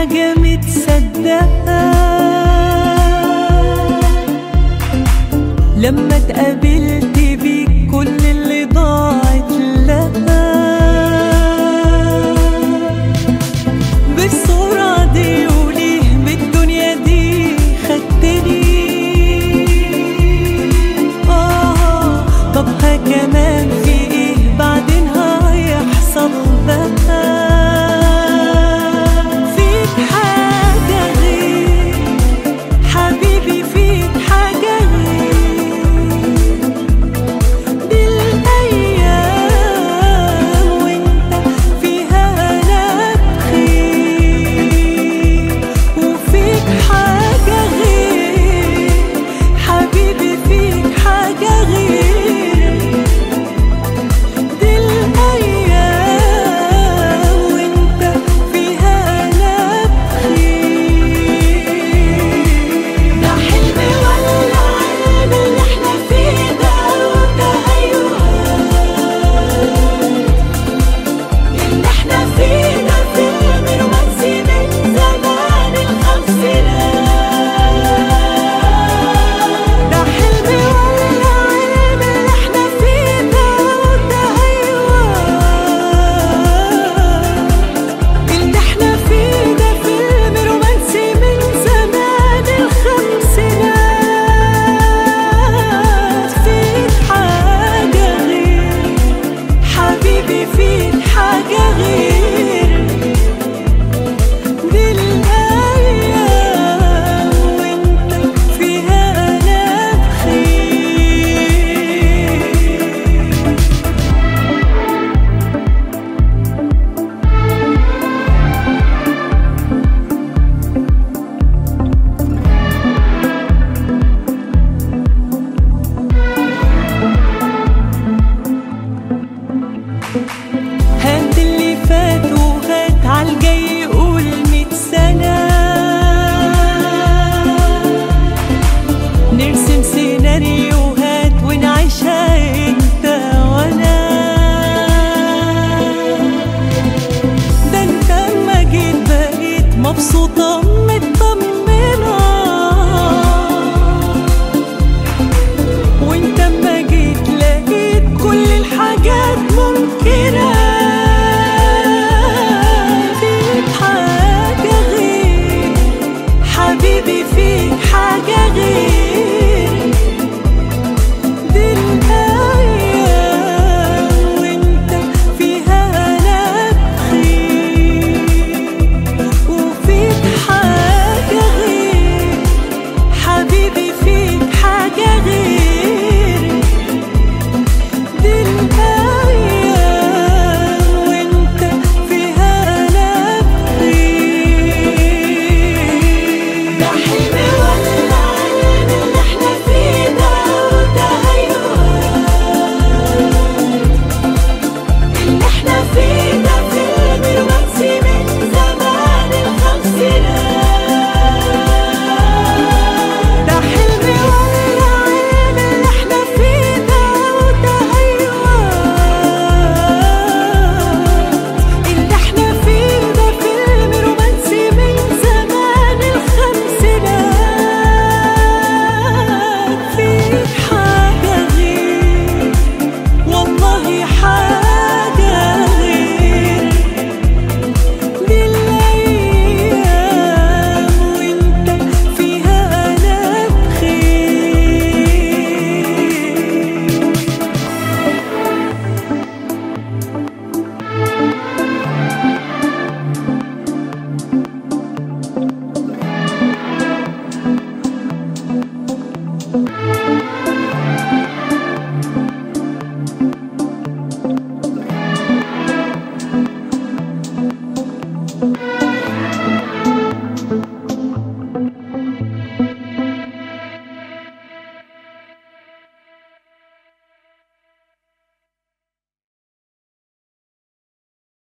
حاجة متصدقة لما اتقابلت بيك كل اللي ضاعت لقى بالسرعة دي وليه بالدنيا دي خدتني آه طب ها كمان في ايه بعدين هيحصل بقى فيك حاجة غير حبيبي فيك حاجة غير دي الأيام وانت فيها أنا بخير وفيك حاجة غير حبيبي فيك حاجة غير دي الأيام وانت فيها أنا بخير ده حلم ولا علم اللي احنا فيه ده وتهيؤات اللي احنا فيه ده فيلم رومانسي من زمان الخمسينات ده حلم ولا علم اللي احنا فيه ده وتهيؤات اللي احنا فيه ده فيلم رومانسي من زمان الخمسينات فيك حاجة غير حبيبي فيك حاجة غير دي الأيام وانت فيها أنا بخير هات اللي فات وهات عالجاي يقول ميت سنة نرسم سيناريوهات ونعيشها انت وانا ده انت اما جيت بقيت مبسوطة مطمنة وانت اما جيت لقيت كل الحاجات ممكنة فيك حاجة غير حبيبي فيك حاجة غير دي الأيام وانت فيها أنا بخير وفيك حاجة غير حبيبي فيك حاجة غير دي الأيام وانت فيها أنا بخير ده حلم ولا علم اللي احنا فيه ده وتهيؤات اللي احنا فيه ده فيلم رومانسي من زمان الخمسينات ده حلم ولا علم اللي احنا فيه ده وتهيؤات اللي احنا فيه ده فيلم رومانسي من زمان الخمسينات فيك حاجة غير والله حاجة غير دي الأيام وانت فيها أنا بخير Thank